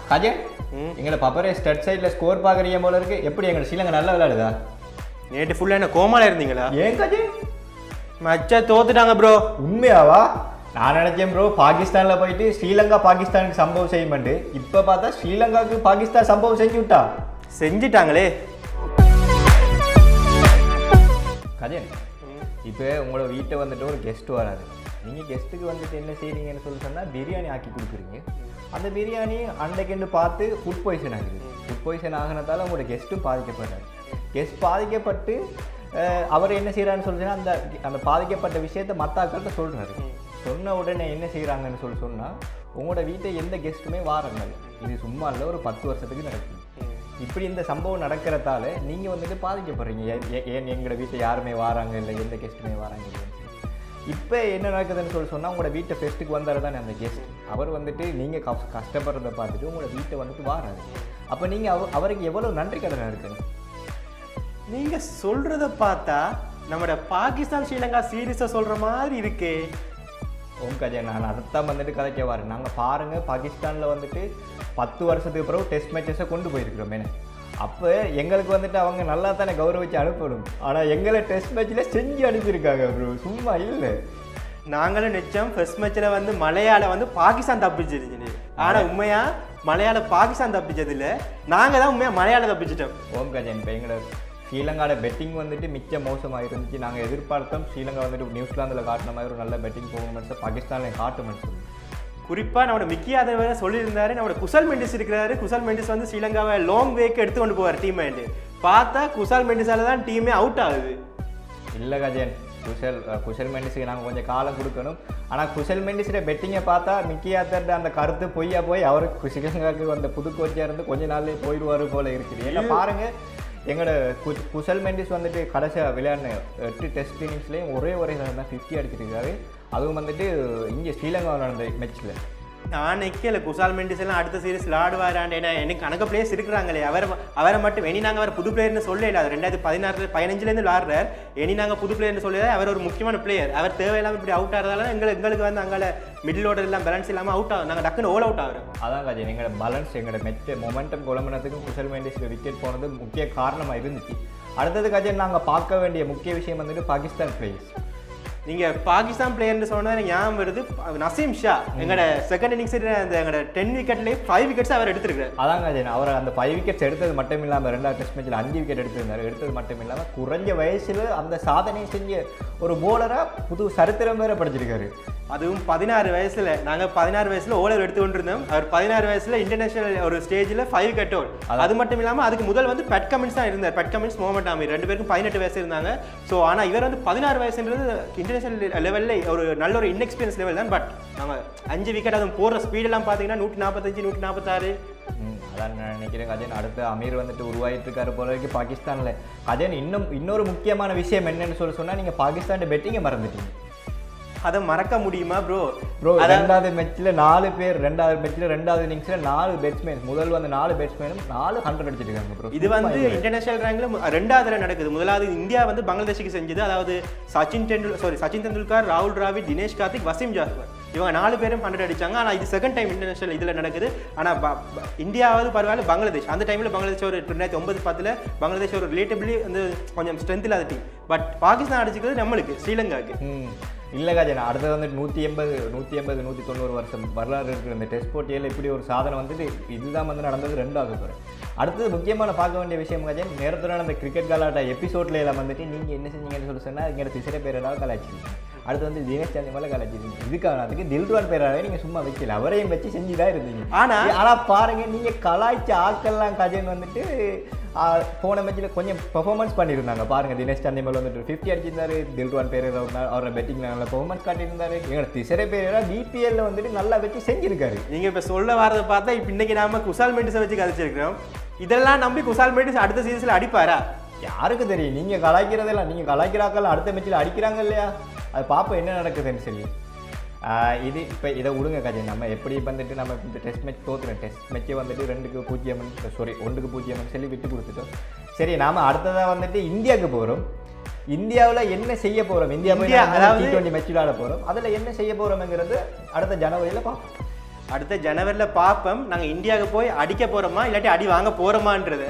கஜன் ம். எங்களை பப்பரே ஸ்டட் சைடில் ஸ்கோர் பார்க்குறீங்க போல இருக்கு எப்படி எங்க ஸ்ரீலங்கா நல்லா விளையாடுதா நேற்று ஃபுல்லாக என்ன கோமால இருந்தீங்களா ஏன் கஜன் மச்சா தோத்துட்டாங்க ப்ரோ உண்மையாவா நான் நினைச்சேன் ப்ரோ பாகிஸ்தான்ல போயிட்டு ஸ்ரீலங்கா பாகிஸ்தானுக்கு சம்பவம் செய்யுமெண்டு இப்போ பார்த்தா ஸ்ரீலங்காவுக்கு பாகிஸ்தான் சம்பவம் செஞ்சு விட்டா செஞ்சிட்டாங்களே கஜன் இப்போ உங்களோட வீட்டை வந்துட்டு ஒரு கெஸ்ட் வராது நீங்கள் கெஸ்ட்டுக்கு வந்துட்டு என்ன செய்றீங்கன்னு சொல்லி சொன்னால் பிரியாணி ஆக்கி கொடுக்குறீங்க அந்த பிரியாணி அன்றைக்கெண்டு பார்த்து ஃபுட் பாய்சன் ஆகுது ஃபுட் பாய்சன் ஆகினதால உங்களோட கெஸ்ட்டும் பாதிக்கப்படுறாரு கெஸ்ட் பாதிக்கப்பட்டு அஹ், அவர் என்ன செய்கிறான்னு சொல்லி சொன்னா, அந்த அந்த பாதிக்கப்பட்ட விஷயத்த மற்ற ஆட்கள்கிட்ட சொல்கிறாரு சொன்ன உடனே என்ன செய்கிறாங்கன்னு சொல்லி சொன்னால் உங்களோட வீட்டை எந்த கெஸ்ட்டுமே வாரங்க இது சும்மா இல்லை ஒரு பத்து வருஷத்துக்கு நடக்குது இப்படி இந்த சம்பவம் நடக்கிறதால நீங்கள் வந்துட்டு பாதிக்கப்படுறீங்க ஏ- ஏ- ஏன் எங்களோட வீட்டை யாருமே வராங்க இல்லை எந்த கெஸ்ட்டுமே வராங்க இல்லைன்னு சொல்லி. இப்போ என்ன நடக்குதுன்னு சொல்லி சொன்னால் உங்களோட வீட்டை ஃபெஸ்ட்டுக்கு வந்தார் தானே அந்த கெஸ்ட் அவர் வந்துட்டு நீங்கள் கஷ் கஷ்டப்படுறத பார்த்துட்டு உங்களோட வீட்டை வந்துட்டு வாராரு அப்போ நீங்கள் அவ அவருக்கு எவ்வளோ நன்றி கடனாக இருக்குங்க நீங்க சொல்றத பார்த்தா நம்மட பாகிஸ்தான் ஸ்ரீலங்கா சீரீஸை சொல்ற மாதிரி இருக்கே ஓம் கஜா நான் அதைத்தான் வந்துட்டு கதைக்க வரேன் நாங்கள் பாருங்கள் பாகிஸ்தானில் வந்துட்டு பத்து வருஷத்துக்கு பிறகு டெஸ்ட் மேட்சஸை கொண்டு போயிருக்கிறோம் மேனே அப்போ எங்களுக்கு வந்துட்டு அவங்க நல்லா தானே கௌரவிச்சு அனுப்பணும் ஆனால் எங்களை டெஸ்ட் மேட்ச்சில் செஞ்சு அனுப்பியிருக்காங்க ப்ரோ சும்மா இல்லை நாங்களும் நிச்சயம் ஃபர்ஸ்ட் மேட்ச்ல வந்து மலையாள வந்து பாகிஸ்தான் தப்பிச்சிருச்சு ஆனா உண்மையா மலையாள பாகிஸ்தான் தப்பிச்சது இல்ல நாங்க தான் உண்மையா மலையாள தப்பிச்சிட்டோம் ஓம் கஜன் இப்போ எங்களோட ஸ்ரீலங்காவோட பெட்டிங் வந்துட்டு மிச்ச மோசமாக இருந்துச்சு நாங்கள் எதிர்பார்த்தோம் ஸ்ரீலங்கா வந்துட்டு நியூசிலாந்தில் காட்டின மாதிரி ஒரு நல்ல பெட்டிங் பெர்ஃபார்மன்ஸை பாகிஸ்தானில் காட்டுமென்னு சொல்லி குறிப்பா நம்மளோட மிக்கி யாதவ் வேற சொல்லியிருந்தாரு நம்மளோட குசல் மெண்டிஸ் இருக்கிறாரு குசல் மெண்டிஸ் வந்து ஸ்ரீலங்காவை லாங் வேக்கு எடுத்து கொண்டு போவார் டீம் பார்த்தா குசல் மெண்டிஸால தான் டீமே அவுட் ஆகுது இல்லை கஜன் குஷல் அஹ், குஷல் மெண்டிஸுக்கு நாங்கள் கொஞ்சம் காலம் கொடுக்கணும் ஆனால் குஷல் மெண்டிஸோட பெட்டிங்கை பார்த்தா மிக்கி ஆத்தர்ட அந்த கருத்து பொய்யா போய் அவருக்கு ஸ்ரீலங்காவுக்கு வந்த புது கோச்சியாக இருந்து கொஞ்ச நாள்லயே போயிடுவார் போல இருக்குது ஏன்னா பாருங்க எங்களோட கு குஷல் மெண்டிஸ் வந்துட்டு கடைசியாக விளையாடின எட்டு டெஸ்ட் இன்னிங்ஸ்லேயும் ஒரே ஒரே தான் ஃபிஃப்டி அடிச்சிருக்காரு அதுவும் வந்துட்டு இங்கே ஸ்ரீலங்கா நடந்த மேட்ச்சில் நான் நிக்கல குசால் மெண்டிஸ் எல்லாம் அடுத்த சீரிஸ் விளாடுவாரான் ஏன்னா எனக்கு கணக்க பிளேயர்ஸ் இருக்கிறாங்களே அவர் அவரை மட்டும் இனி நாங்கள் அவர் புது பிளேயர்னு சொல்லல அது ரெண்டாயிரத்தி பதினாறு பதினஞ்சுலேருந்து விளாடுறார் இனி நாங்கள் புது பிளேயர்னு சொல்லல அவர் ஒரு முக்கியமான பிளேயர் அவர் தேவையில்லாமல் இப்படி அவுட் ஆகிறதால எங்களுக்கு எங்களுக்கு வந்து அங்கால மிடில் ஓர்டர் எல்லாம் பேலன்ஸ் இல்லாமல் அவுட் ஆகும் நாங்கள் டக்குன்னு ஓல் அவுட் ஆகிறோம் அதான் கஜன் எங்களோட பேலன்ஸ் எங்களோட மெச்ச மொமெண்டம் குழம்பினத்துக்கும் குஷல் மெண்டிஸ்க்கு விக்கெட் போனது முக்கிய காரணமாக இருந்துச்சு அடுத்தது கஜன் நாங்கள் பார்க்க வேண்டிய முக்கிய விஷயம் வந்துட்டு பாகிஸ்தான் பிளேயர்ஸ் நீங்க பாகிஸ்தான் பிளேயர்னு சொன்னா எனக்கு ஞாபகம் வருது நசீம் ஷா எங்களோட செகண்ட் இன்னிங்ஸ் அந்த எங்களோட டென் விக்கெட்லேயே ஃபைவ் விக்கெட்ஸ் அவர் எடுத்திருக்காரு அதான் கஜன் அவர் அந்த ஃபைவ் விக்கெட்ஸ் எடுத்தது மட்டும் இல்லாமல் ரெண்டாவது டெஸ்ட் மேட்ச்சில் அஞ்சு விக்கெட் எடுத்திருந்தார் எடுத்தது மட்டும் இல்லாமல் குறைஞ்ச வயசில் அந்த சாதனை செஞ்ச ஒரு போலராக புது சரித்திரம் வேற படிச்சிருக்காரு அதுவும் பதினாறு வயசுல நாங்க பதினாறு வயசுல ஓலர் எடுத்து கொண்டிருந்தோம் அவர் பதினாறு வயசுல இன்டர்நேஷனல் ஒரு ஸ்டேஜ்ல ஃபைவ் கட் ஓல் அது மட்டும் இல்லாம அதுக்கு முதல் வந்து பெட் கமின்ஸ் தான் இருந்தார் பெட் கமின்ஸ் மோகமட் ஆமீர் ரெண்டு பேருக்கும் பதினெட்டு வயசு இருந்தாங்க ஸோ ஆனா இவர் வந்து பதினாறு வயசுன்றது இன்டர்நேஷனல் லெவல்ல ஒரு நல்ல ஒரு இன்எக்ஸ்பீரியன்ஸ் லெவல் தான் பட் நாங்க அஞ்சு விக்கெட் அதுவும் போடுற ஸ்பீடெல்லாம் பார்த்தீங்கன்னா நூற்றி நாற்பத்தஞ்சு நூற்றி நாற்பத்தாறு ம், அதான் நான் நினைக்கிறேன் கஜன் அடுத்து அமீர் வந்துட்டு உருவாயிட்டு இருக்காரு போல இருக்கு பாகிஸ்தானில் கஜன் இன்னும் இன்னொரு முக்கியமான விஷயம் என்னன்னு சொல்லி சொன்னால் நீங்கள் பாகிஸ்தான் பெட்டிங்கை மறந்துட்டீங்க அதை மறக்க முடியுமா ப்ரோ ப்ரோ ரெண்டாவது மேட்ச்ல நாலு பேர் ரெண்டாவது மேட்ச்ல ரெண்டாவது இன்னிங்ஸ்ல நாலு பேட்ஸ்மேன் முதல் வந்து நாலு பேட்ஸ்மேனும் நாலு ஹண்ட்ரட் அடிச்சிருக்காங்க ப்ரோ இது வந்து இன்டர்நேஷனல் ரேங்க்ல மு- ரெண்டாவதுல நடக்குது முதலாவது இந்தியா வந்து பங்களாதேஷுக்கு செஞ்சது அதாவது சச்சின் டெண்டுல் சாரி சச்சின் தெண்டுல்கர் ராகுல் டிராவிட் தினேஷ் கார்த்திக் வசீம் ஜாஸ்வர் இவங்க நாலு பேரும் ஹண்ட்ரட் அடிச்சாங்க ஆனா இது செகண்ட் டைம் இன்டர்நேஷனல் இதுல நடக்குது ஆனா ப- ப- இந்தியாவது பரவாயில்ல பங்களாதேஷ் அந்த டைம்ல பங்களாதேஷ் ஒரு ரெண்டாயிரத்தி ஒன்பது பத்துல பங்களாதேஷ் ஒரு ரிலேட்டிவ்லி வந்து கொஞ்சம் ஸ்ட்ரென்த் இல்லாத டீம் பட் பாகிஸ்தான் அடிச்சுக்கிறது நம்மளுக்கு ஸ்ரீலங்காக்கு ம் இல்லை கஜன் அடுத்தது வந்துட்டு நூற்றி எண்பது நூற்றி எண்பது நூற்றி தொண்ணூறு வருஷம் வரலாறு இருக்கிற இந்த டெஸ்ட் போட்டியில் இப்படி ஒரு சாதனை வந்துட்டு இதுதான் வந்து நடந்தது ரெண்டாவது முறை அடுத்தது முக்கியமான பார்க்க வேண்டிய விஷயம் கஜன் நேரத்துடன் அந்த கிரிக்கெட் கலாட்டா எபிசோட்ல எல்லாம் வந்துட்டு நீங்கள் என்ன செஞ்சீங்கன்னு சொல்லி சொன்னால் இங்கே திசைர பேரெல்லாம் கலாச்சிருக்கீங்க அடுத்து வந்து தினேஷ் சாந்தி மேலே கலாச்சிருக்கீங்க இதுக்காக அதுக்கு தில்ரான் பேராவே நீங்கள் சும்மா வைக்கல அவரையும் வச்சு செஞ்சு தான் இருந்தீங்க ஆனா ஆனா பாருங்க நீங்க கலாய்ச்ச ஆட்கள்லாம் கஜன் வந்துட்டு ஆ, போன மேட்ச்ல கொஞ்சம் பெர்ஃபார்மன்ஸ் பண்ணியிருந்தாங்க பாருங்க தினேஷ் சந்திமல் வந்துட்டு ஃபிஃப்டி அடிச்சிருந்தாரு தில்ருவான் பேர் அவரோட பெட்டிங் நல்ல பெர்ஃபார்மன்ஸ் காட்டியிருந்தாரு எங்களோட திசரை பேர் பிபிஎல்ல வந்துட்டு நல்லா வச்சு செஞ்சிருக்காரு நீங்க இப்ப சொல்ல வரதை பார்த்தா இப்ப இன்னைக்கு நாம குசால் மெண்டிஸை வச்சு கதைச்சிருக்கிறோம் இதெல்லாம் நம்பி குசால் மெண்டிஸ் அடுத்த சீசன்ல அடிப்பாரா யாருக்கு தெரியும் நீங்க கலாய்க்கிறதெல்லாம் நீங்க கலாய்க்கிறாக்கள் அடுத்த மேட்ச்ல அடிக்கிறாங்க இல்லையா அது பார்ப்போம் என்ன நடக்குதுன்னு சொல்லி ஆஹ் இது இப்போ இதை விடுங்க கஜன் நம்ம எப்படி வந்துட்டு நம்ம இந்த டெஸ்ட் மேட்ச் தோத்துறோம் டெஸ்ட் மேட்சே வந்துட்டு ரெண்டுக்கு பூஜ்ஜியம் சாரி ஒன்றுக்கு பூஜ்ஜியம் சொல்லி விட்டு கொடுத்துட்டோம் சரி நாம அடுத்ததாக வந்துட்டு இந்தியாவுக்கு போகிறோம் இந்தியாவில் என்ன செய்ய போகிறோம் இந்தியா போய் இந்தியா, டி அதாவது- டுவெண்ட்டி மேட்ச் விளையாட போகிறோம் அதில் என்ன செய்ய போகிறோம்ங்கிறது அடுத்த ஜனவரியில் பார்ப்போம் அடுத்த ஜனவரியில் பார்ப்போம் நாங்கள் இந்தியாவுக்கு போய் அடிக்க போகிறோமா இல்லாட்டி அடி வாங்க போகிறோமான்றது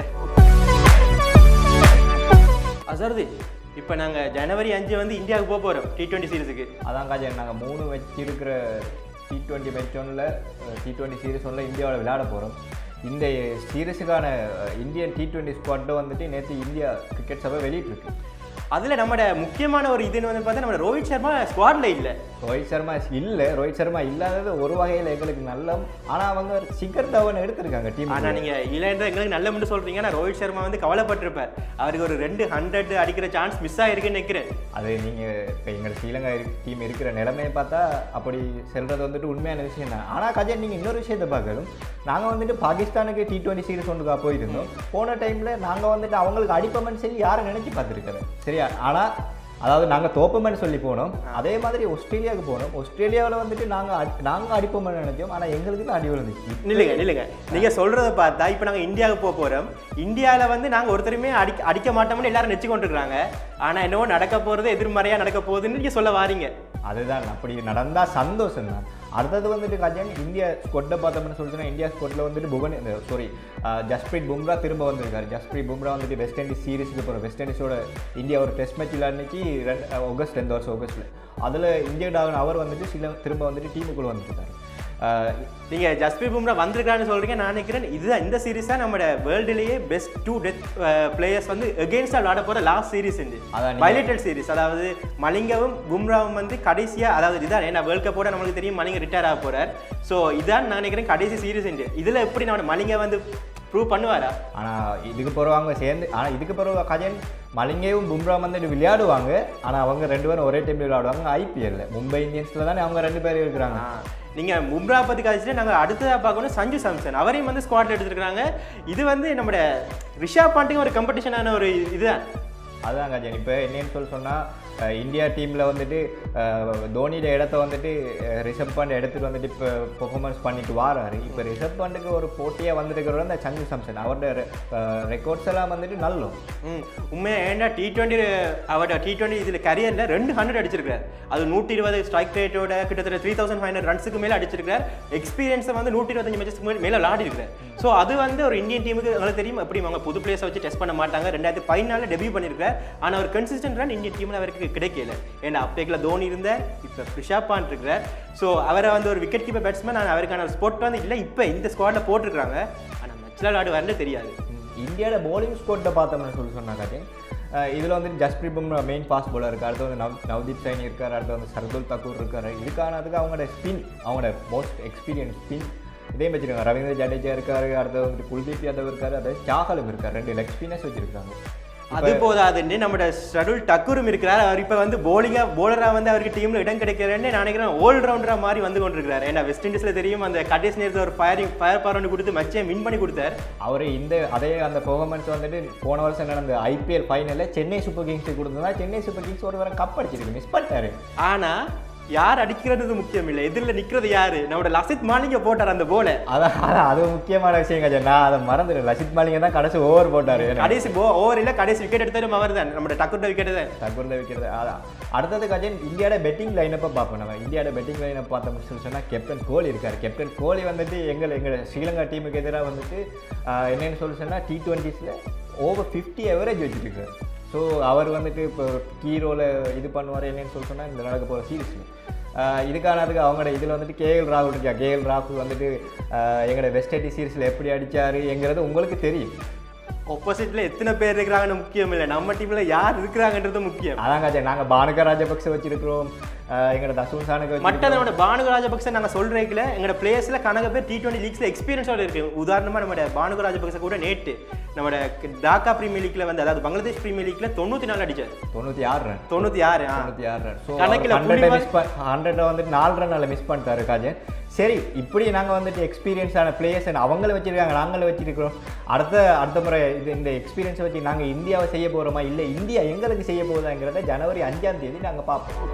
அசருது இப்போ நாங்கள் ஜனவரி அஞ்சு வந்து இந்தியாவுக்கு போக போகிறோம் டி டுவெண்ட்டி சீரீஸுக்கு அதான் காஜன் நாங்கள் மூணு வச்சிருக்கிற டி டுவெண்ட்டி மேட்ச் ஒன்றில் டி டுவெண்ட்டி சீரிஸ் ஒன்றில் இந்தியாவில் விளையாட போகிறோம் இந்த சீரீஸுக்கான இந்தியன் டி டுவெண்ட்டி ஸ்குவாட்டை வந்துட்டு நேற்று இந்தியா கிரிக்கெட் சபை வெளியிட்டிருக்கு அதில் நம்மட முக்கியமான ஒரு இதுன்னு வந்து பார்த்தா நம்ம ரோஹித் சர்மா ஸ்குவாட்ல இல்லை ரோஹித் சர்மா இல்லை ரோஹித் சர்மா இல்லாதது ஒரு வகையில் எங்களுக்கு நல்லம் ஆனால் அவங்க சிக்கர் தவன் எடுத்திருக்காங்க டீம் ஆனால் நீங்கள் இல்லைன்ற எங்களுக்கு நல்ல மட்டும் சொல்கிறீங்க நான் ரோஹித் சர்மா வந்து கவலைப்பட்டிருப்பார் அவருக்கு ஒரு ரெண்டு ஹண்ட்ரட் அடிக்கிற சான்ஸ் மிஸ் ஆகிருக்குன்னு நினைக்கிறேன் அது நீங்கள் இப்போ எங்கள் ஸ்ரீலங்கா டீம் இருக்கிற நிலைமையை பார்த்தா அப்படி செல்றது வந்துட்டு உண்மையான விஷயம் தான் ஆனால் கஜன் நீங்கள் இன்னொரு விஷயத்தை பார்க்கணும் நாங்கள் வந்துட்டு பாகிஸ்தானுக்கு டி டுவெண்ட்டி சீரிஸ் ஒன்றுக்கா போயிருந்தோம் போன டைமில் நாங்கள் வந்துட்டு அவங்களுக்கு அடிப்போம்னு சொல்லி யாரும் நினச்சி பார்த்துருக்கிறேன் சரியா ஆனால் அதாவது நாங்கள் தோப்போம்னு சொல்லி போனோம் அதே மாதிரி ஆஸ்திரேலியாவுக்கு போனோம் ஆஸ்திரேலியாவில் வந்துட்டு நாங்கள் நாங்கள் அடிப்போம்னு நினைச்சோம் ஆனால் எங்களுக்கு தான் அடி விழுந்துச்சு நில்லுங்க நில்லுங்க நீங்கள் சொல்கிறத பார்த்தா இப்போ நாங்கள் இந்தியாவுக்கு போக போகிறோம் இந்தியாவில் வந்து நாங்கள் ஒருத்தருமே அடிக்க அடிக்க மாட்டோம்னு எல்லாரும் நெச்சு கொண்டிருக்காங்க ஆனால் என்னவோ நடக்க போகிறது எதிர்மறையாக நடக்க போகுதுன்னு நீங்கள் சொல்ல வாரீங்க அதுதான் அப்படி நடந்தால் சந்தோஷம் தான் அடுத்தது வந்துட்டு கஜன் இந்தியா ஸ்கொட்டை பார்த்தோம்னு சொல்லிச்சுன்னா இந்தியா ஸ்கொட்டில் வந்துட்டு புவன் சாரி ஜஸ்பிரீத் பும்ரா திரும்ப வந்திருக்காரு ஜஸ்பிரீத் பும்ரா வந்துட்டு வெஸ்ட் இண்டீஸ் சீரிஸுக்கு போகிற வெஸ்ட் இண்டீஸோட இந்தியா ஒரு டெஸ்ட் மேட்ச் விளையாடுச்சு ரெண்டு ஆகஸ்ட் ரெண்டு வருஷம் ஆகஸ்ட்டில் அதில் இந்தியா ஆகணும் அவர் வந்துட்டு சில திரும்ப வந்துட்டு டீமுக்குள்ளே வந்துருக்காரு ஆஹ் நீங்கள் ஜஸ்பிரீத் பும்ரா வந்திருக்கான்னு சொல்கிறீங்க நான் நினைக்கிறேன் இதுதான் இந்த சீரிஸ் தான் நம்ம வேர்ல்டுலேயே பெஸ்ட் டூ டெத் பிளேயர்ஸ் வந்து எகெயின்ஸ்டாக விளாட போகிற லாஸ்ட் சீரிஸ் இது அதான் நீங்க- பைலேட்டல் சீரிஸ் அதாவது மலிங்கவும் பும்ராவும் வந்து கடைசியாக அதாவது இதுதான் ஏன்னா வேர்ல்ட் கப்போட நம்மளுக்கு தெரியும் மலிங்க ரிட்டையர் ஆக போகிறார் ஸோ இதான் நான் நினைக்கிறேன் கடைசி சீரிஸ் உண்டு இதில் எப்படி நம்ம மலிங்க வந்து ப்ரூவ் பண்ணுவாரா ஆனால் இதுக்கு பிறகு சேர்ந்து ஆனால் இதுக்கு பிறகு கஜன் மலிங்கேவும் பும்ரா வந்துட்டு விளையாடுவாங்க ஆனால் அவங்க ரெண்டு பேரும் ஒரே டைமில் விளையாடுவாங்க ஐபிஎல்ல மும்பை இந்தியன்ஸில் தானே அவங்க ரெண்டு பேரும் இருக்கிறாங்க நீங்கள் மும்ரா பற்றி கழிச்சுட்டு நாங்கள் அடுத்ததாக பார்க்கணும் சஞ்சு சாம்சன் அவரையும் வந்து ஸ்குவாட்ல எடுத்துருக்காங்க இது வந்து நம்மளோட ரிஷாப் பாண்டிங் ஒரு காம்படிஷனான ஒரு இதுதான் அதான் கஜன் இப்போ என்னன்னு சொல்லி சொன்னால் இந்தியா டீமில் வந்துட்டு அஹ், தோனியோட இடத்த வந்துட்டு அஹ், ரிஷப் பண்ட் எடுத்துட்டு வந்துட்டு இப்போ பெர்ஃபார்மன்ஸ் பண்ணிட்டு வாராரு இப்போ ரிஷப் பண்டுக்கு ஒரு போட்டியாக வந்துருக்கிறவர் அந்த சஞ்சு சாம்சன் அவரோட ரெக்கார்ட்ஸ் எல்லாம் வந்துட்டு நல்லோம் ம் உண்மையாக ஏன்டா டி டுவெண்ட்டி அவரோட டி டுவெண்ட்டி இதில் கரியரில் ரெண்டு ஹண்ட்ரட் அடிச்சிருக்காரு அது நூற்றி இருபது ஸ்ட்ரைக் ரேட்டோட கிட்டத்தட்ட த்ரீ தௌசண்ட் ஃபைவ் ஹண்ட்ரட் ரன்ஸுக்கு மேலே அடிச்சிருக்காரு எக்ஸ்பீரியன்ஸை வந்து நூற்றி இருபத்தஞ்சு மேட்சஸ்க்கு மேலே மேலே விளாடி இருக்கிறார் ஸோ அது வந்து ஒரு இந்தியன் டீமுக்கு உங்களுக்கு தெரியும் எப்படி அவங்க புது பிளேயர்ஸை வச்சு டெஸ்ட் பண்ண மாட்டாங்க ரெண்டாயிரத்தி பதினாலில் டெபியூ பண்ணியிருக்கார் ஆனால் ஒரு கன்சிஸ்டன்ட் ரன் இந்தியன் டீமில் அவருக்கு கிடைக்கல ஏன்னா அப்பேக்கில் தோனி இருந்தார் இப்போ ரிஷாப் பாண்ட் இருக்கிறார் ஸோ அவரை வந்து ஒரு விக்கெட் கீப்பர் பேட்ஸ்மேன் நான் அவருக்கான ஸ்போர்ட் வந்து இல்லை இப்போ இந்த ஸ்குவாடில் போட்டிருக்காங்க ஆனால் மேட்ச்சில் விளாடுவார்னு தெரியாது இந்தியாவில் bowling ஸ்கோட்டை பார்த்தோம்னு சொல்லி சொன்னாக்காட்டி இதில் வந்துட்டு Jasprit Bumrah main fast bowler இருக்கு அடுத்து வந்து நவ் நவ்தீப் சைனி இருக்கார் அடுத்து வந்து சர்துல் தக்கூர் இருக்கார் இதுக்கானதுக்கு அவங்களோட ஸ்பின் அவங்களோட மோஸ்ட் எக்ஸ்பீரியன்ஸ் ஸ்பின் இதே வச்சிருக்காங்க ரவீந்திர ஜடேஜா இருக்காரு அடுத்து வந்துட்டு குல்தீப் யாதவ் இருக்காரு அதாவது சாகலும் இருக்கார் ரெண்டு லெக் ஸ்பின்னர்ஸ் வச்சிருக்காங்க அது போதாதுன்னு நம்மளோட ஷடுல் டக்குரும் இருக்கிறார் அவர் இப்போ வந்து போலிங்கா போலராக வந்து அவருக்கு டீமில் இடம் கிடைக்கிறேன்னு நான் நினைக்கிறேன் ஆல் ரவுண்டராக மாதிரி வந்து கொண்டிருக்கிறார் ஏன்னா வெஸ்ட் இண்டீஸில் தெரியும் அந்த கடைசி நேரத்தில் ஒரு ஃபயரிங் ஃபயர் பவர் கொடுத்து மச்சே வின் பண்ணி கொடுத்தார் அவர் இந்த அதே அந்த பெர்ஃபார்மன்ஸ் வந்துட்டு போன வருஷம் நடந்த ஐபிஎல் ஃபைனலில் சென்னை சூப்பர் கிங்ஸ் கொடுத்ததா சென்னை சூப்பர் கிங்ஸ் ஒரு வர கப் அடிச்சிருக்கு மிஸ் பண்ணிட்டாரு ஆனால் யார் அடிக்கிறது முக்கியம் இல்லை எதிரில் நிற்கிறது யாரு நம்மளோட லசித் மாலிங்க போட்டார் அந்த போல அதான் அதான் அது முக்கியமான விஷயம் கஜா நான் அதை மறந்துடுறேன் லசித் மாலிங்க தான் கடைசி ஓவர் போட்டார் கடைசி போ ஓவரில் கடைசி விக்கெட் எடுத்தாலும் அவர் தான் நம்மளோட டக்குட்ட விக்கெட் தான் தகுந்த வைக்கிறது அதான் அடுத்தது கஜன் இந்தியாவோட பெட்டிங் லைனப்பை பார்ப்போம் நம்ம இந்தியாவோட பெட்டிங் லைனப் பார்த்தோம் சொல்லி சொன்னால் கேப்டன் கோலி இருக்கார் கேப்டன் கோலி வந்துட்டு எங்கள் எங்கள் ஸ்ரீலங்கா டீமுக்கு எதிராக வந்துட்டு ஆஹ், என்னன்னு சொல்லி சொன்னால் டி டுவெண்ட்டிஸில் ஓவர் ஃபிஃப்டி எவரேஜ் வச்சுருக்காரு ஸோ அவர் வந்துட்டு இப்போ கீரோவில் இது பண்ணுவார் என்னன்னு சொல்லி சொன்னால் இந்த நடக்க போகிற சீரீஸில் இதுக்கானதுக்கு அவங்களோட இதில் வந்துட்டு கேஎல் ராகுல் இருக்கா கேஎல் ராகுல் வந்துட்டு ஆஹ், எங்களோட வெஸ்ட் இண்டீஸ் சீரீஸில் எப்படி அடிச்சாருங்கிறது உங்களுக்கு தெரியும் ஆப்போசிட்ல எத்தனை பேர் இருக்கிறாங்கன்னு முக்கியம் இல்லை நம்ம டீம்ல யார் இருக்கிறாங்கன்றது முக்கியம் அதான் கஜா நாங்கள் பானுக ராஜபக்ச வச்சிருக்கிறோம் ஆஹ், எங்களோட தசுன் சானுக்கு மற்ற வச்சிருக்கிறோம். நம்மளோட பானுக ராஜபக்ச நாங்கள் சொல்றதுல எங்களோட பிளேயர்ஸ்ல கணக்கு பேர் டி டுவெண்ட்டி லீக்ஸ்ல எக்ஸ்பீரியன்ஸோட இருக்கு உதாரணமா நம்மளோட பானுக ராஜபக்ச கூட நேட்டு நம்மளோட டாக்கா பிரீமியர் லீக்ல வந்து அதாவது பங்களாதேஷ் பிரீமியர் லீக்ல தொண்ணூத்தி நாலு அடிச்சார் தொண்ணூற்றி ஆறு ரன் தொண்ணூத்தி ஆறு ஆ. தொண்ணூற்றி ஆறு ரன் ஸோ கணக்குல ஹண்ட்ரட் புள்ளி மிஸ் ஹண்ட்ரட் வந்துட்டு நாலு ரன்னில் மிஸ் பண்ணிட்டாரு காஜன் சரி இப்படி நாங்கள் வந்துட்டு எக்ஸ்பீரியன்ஸான பிளேயர்ஸ் அவங்கள வச்சிருக்காங்க நாங்களும் வச்சிருக்கிறோம் அடுத்த அடுத்த முறை இது இந்த எக்ஸ்பீரியன்ஸை வச்சு நாங்கள் இந்தியாவை செய்ய போகிறோமா இல்லை இந்தியா எங்களுக்கு செய்ய போகுதாங்கிறத ஜனவரி அஞ்சாம் தேதி நாங்கள் பார்ப்போம்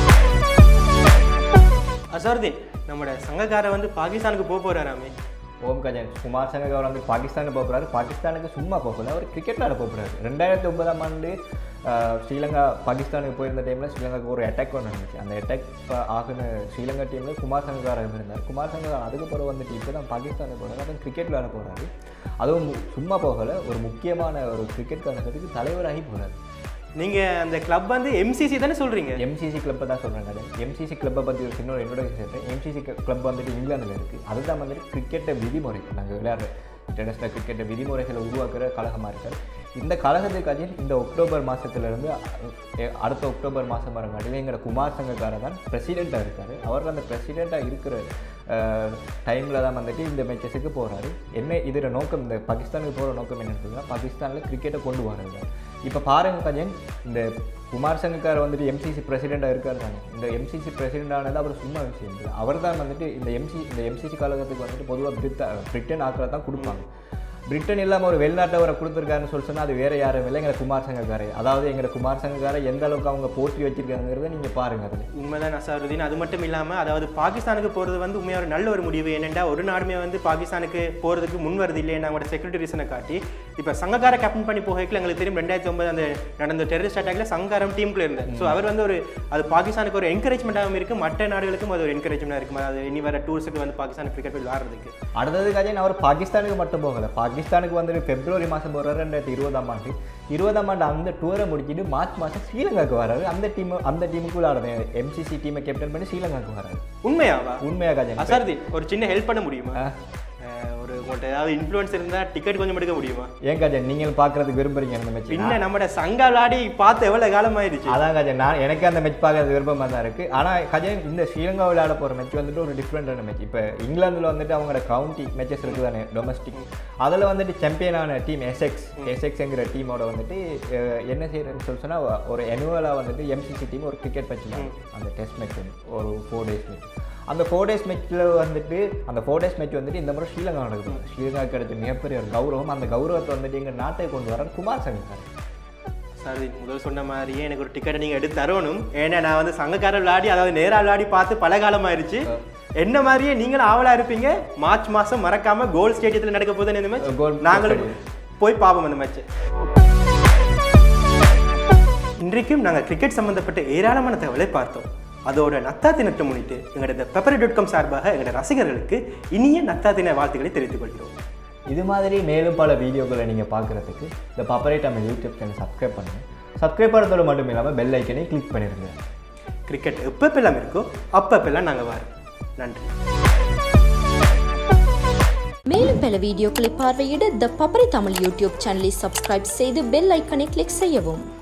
அசருதீன் நம்மளோட சங்கக்கார வந்து பாகிஸ்தானுக்கு போக போறாராமே ஓம் கஜன் குமார் சங்கர் அவர் வந்து பாகிஸ்தானுக்கு போகிறாரு பாகிஸ்தானுக்கு சும்மா போகல அவர் கிரிக்கெட் விளையாட போகிறாரு ரெண்டாயிரத்தி ஒன்பதாம் ஆண்டு ஆஹ் ஸ்ரீலங்கா பாகிஸ்தானுக்கு போயிருந்த டைமில் ஸ்ரீலங்காவுக்கு ஒரு அட்டாக் ஒன்று நடந்துச்சு அந்த அட்டாக் ஆகுன ஸ்ரீலங்கா டீமில் குமார் சங்கக்கார இருந்தார் குமார் சங்கக்கார் அதுக்கு பிறகு வந்துட்டு இப்போ தான் பாகிஸ்தானுக்கு போகிறாரு அப்புறம் கிரிக்கெட் விளையாட போகிறாரு அதுவும் மு- சும்மா போகலை ஒரு முக்கியமான ஒரு கிரிக்கெட் கழகத்துக்கு தலைவராகி போகிறாரு நீங்க அந்த கிளப் வந்து எம்சிசி தானே சொல்றீங்க எம்சிசி கிளப்பை தான் சொல்கிறேன் கதை எம்சிசி கிளப்பை பற்றி ஒரு சின்ன ஒரு இன்ட்ரோடக்ஷன் சொல்கிறேன் எம்சிசி கிளப் வந்துட்டு இங்கிலாந்தில் இருக்குது அதுதான் வந்துட்டு கிரிக்கெட்டை விதிமுறை நாங்கள் விளையாடுற இன்டர்நேஷனல் கிரிக்கெட்டை விதிமுறைகளை உருவாக்குற கழகமாக இருக்கார் இந்த கழகத்துக்கு இந்த அக்டோபர் மாதத்துலேருந்து அடுத்த அக்டோபர் மாதம் வரங்காட்டில் எங்களோட குமார் சங்கக்கார தான் பிரசிடெண்ட்டாக இருக்கார் அவர் அந்த பிரசிடெண்ட்டாக இருக்கிற டைமில் தான் வந்துட்டு இந்த மேட்சஸுக்கு போகிறாரு என்ன இதில் நோக்கம் இந்த பாகிஸ்தானுக்கு போகிற நோக்கம் என்னன்னு சொன்னால் பாகிஸ்தானில் கிரிக்கெட்டை கொண்டு வர்றது இப்போ பாருங்க கஜன் இந்த குமார் சங்கக்கார் வந்துட்டு எம்சிசி பிரசிடெண்ட்டாக இருக்கார் தானே இந்த எம்சிசி பிரசிடெண்ட் ஆனது அவர் சும்மா விஷயம் இல்லை அவர் தான் வந்துட்டு இந்த எம்சி இந்த எம்சிசி காலகட்டத்துக்கு வந்துட்டு பொதுவாக பிரித்த பிரிட்டன் ஆக்களை தான் கொடுப்பாங்க பிரிட்டன் இல்லாமல் ஒரு வெளிநாட்டவரை கொடுத்துருக்காருன்னு சொல்லி சொன்னால் அது வேற யாரும் இல்லை எங்களை குமார் சங்கக்காரை அதாவது எங்களை குமார் சங்கக்காரை எந்த அளவுக்கு அவங்க போற்றி வச்சிருக்காங்கிறத நீங்கள் பாருங்க அதில் உண்மைதான் அசாருதீன் அது மட்டும் இல்லாமல் அதாவது பாகிஸ்தானுக்கு போகிறது வந்து உண்மையாக ஒரு நல்ல ஒரு முடிவு ஏனென்றா ஒரு நாடுமே வந்து பாகிஸ்தானுக்கு போகிறதுக்கு முன் வருது இல்லையே அவங்களோட செக்யூரிட்டி ரீசனை காட்டி இப்போ சங்ககார கேப்டன் பண்ணி போகைக்குள்ள எங்களுக்கு தெரியும் ரெண்டாயிரத்தி ஒன்பது அந்த நடந்த டெரரிஸ்ட் அட்டாக்ல சங்காரம் டீமுக்குள்ள இருந்தார் ஸோ அவர் வந்து ஒரு அது பாகிஸ்தானுக்கு ஒரு என்கரேஜ்மெண்ட்டாகவும் இருக்கும் மற்ற நாடுகளுக்கும் அது ஒரு என்கரேஜ்மெண்ட்டாக இருக்கும் அதாவது இனி வர டூர்ஸுக்கு வந்து பாகிஸ்தான் கிரிக்கெட் விளையாடுறதுக்கு அடுத்தது கஜன் அவர் பாகிஸ்தானுக்கு மட்டும் போகல பாகிஸ்தானுக்கு வந்துட்டு பிப்ரவரி மாதம் போகிறாரு ரெண்டாயிரத்தி இருபதாம் ஆண்டு இருபதாம் ஆண்டு அந்த டூரை முடிச்சிட்டு மார்ச் மாதம் ஸ்ரீலங்காவுக்கு வராரு அந்த டீம் அந்த டீமுக்கு விளையாடுறது எம்சிசி டீமை கேப்டன் பண்ணி ஸ்ரீலங்காவுக்கு வராரு உண்மையாவா உண்மையாக கஜன் அசாருதீன் ஒரு சின்ன ஹெல்ப் பண்ண முடியுமா ஆ. அஹ் ஒரு உங்கள்கிட்ட ஏதாவது இன்ஃப்ளூயன்ஸ் இருந்தால் டிக்கெட் கொஞ்சம் எடுக்க முடியுமா ஏன் கஜன் நீங்கள் பார்க்கறதுக்கு விரும்புறீங்க அந்த மேட்ச் பின்ன நம்மட சங்கா விளையாடி பார்த்து எவ்வளவு காலம் ஆயிடுச்சு அதான் கஜன் நான் எனக்கு அந்த மேட்ச் பார்க்கறது விருப்பமாக தான் இருக்குது ஆனால் கஜன் இந்த ஸ்ரீலங்கா விளையாட போகிற மேட்ச் வந்துட்டு ஒரு டிஃப்ரெண்டான மேட்ச் இப்போ இங்கிலாந்தில் வந்துட்டு அவங்களோட கவுண்டி மேட்சஸ் இருக்குது தானே டொமஸ்டிக் அதில் வந்துட்டு சாம்பியனான டீம் எஸ்எக்ஸ் எஸ்எக்ஸ்ங்கிற டீமோட வந்துட்டு அஹ், என்ன செய்யறதுன்னு சொல்லி சொன்னால் ஒரு annual-ஆ வந்துட்டு எம்சிசி டீம் ஒரு கிரிக்கெட் மேட்ச் அந்த டெஸ்ட் மேட்ச் ஒரு ஃபோர் டேஸ் மேட்ச் அந்த ஃபோர் டேஸ் மேட்ச்சில் வந்துட்டு அந்த ஃபோர் டேஸ் மேட்ச் வந்துட்டு இந்த முறை ஸ்ரீலங்கா நடக்குது ஸ்ரீலங்காவுக்கு கிடைச்ச மிகப்பெரிய ஒரு கௌரவம் அந்த கௌரவத்தை வந்துட்டு எங்கள் நாட்டை கொண்டு வர குமார் சங்கர் சார் முதல் சொன்ன மாதிரியே எனக்கு ஒரு டிக்கெட்டை நீங்கள் எடுத்து தரணும் ஏன்னா நான் வந்து சங்கக்கார விளையாடி அதாவது நேரா விளையாடி பார்த்து பல காலம் ஆயிடுச்சு என்ன மாதிரியே நீங்களும் ஆவலா இருப்பீங்க மார்ச் மாசம் மறக்காம கோல் ஸ்டேடியத்தில் நடக்க போகுது இந்த மேட்ச் Goal நாங்களும் போய் பார்ப்போம் அந்த மேட்ச் இன்றைக்கும் நாங்கள் கிரிக்கெட் சம்பந்தப்பட்ட ஏராளமான தகவலை பார்த்தோம் அதோட நத்தா தினத்தை முன்னிட்டு எங்களோட பெப்பரி டாட் காம் சார்பாக எங்களோட ரசிகர்களுக்கு இனிய நத்தா தின வாழ்த்துக்களை தெரிவித்துக் கொள்கிறோம் இது மாதிரி மேலும் பல வீடியோக்களை நீங்கள் பார்க்குறதுக்கு இந்த பப்பரேட் நம்ம யூடியூப் சேனல் சப்ஸ்கிரைப் பண்ணுங்கள் சப்ஸ்கிரைப் பண்ணுறதோடு மட்டும் இல்லாமல் பெல் ஐக்கனை கிளிக் பண்ணிடுங்க கிரிக்கெட் எப்பப்பெல்லாம் இருக்கோ அப்பப்பெல்லாம் நாங்கள் வரோம் நன்றி மேலும் பல வீடியோக்களை பார்வையிட த பப்பரை தமிழ் யூடியூப் சேனலை சப்ஸ்கிரைப் செய்து பெல் ஐக்கனை கிளிக் செய்யவும்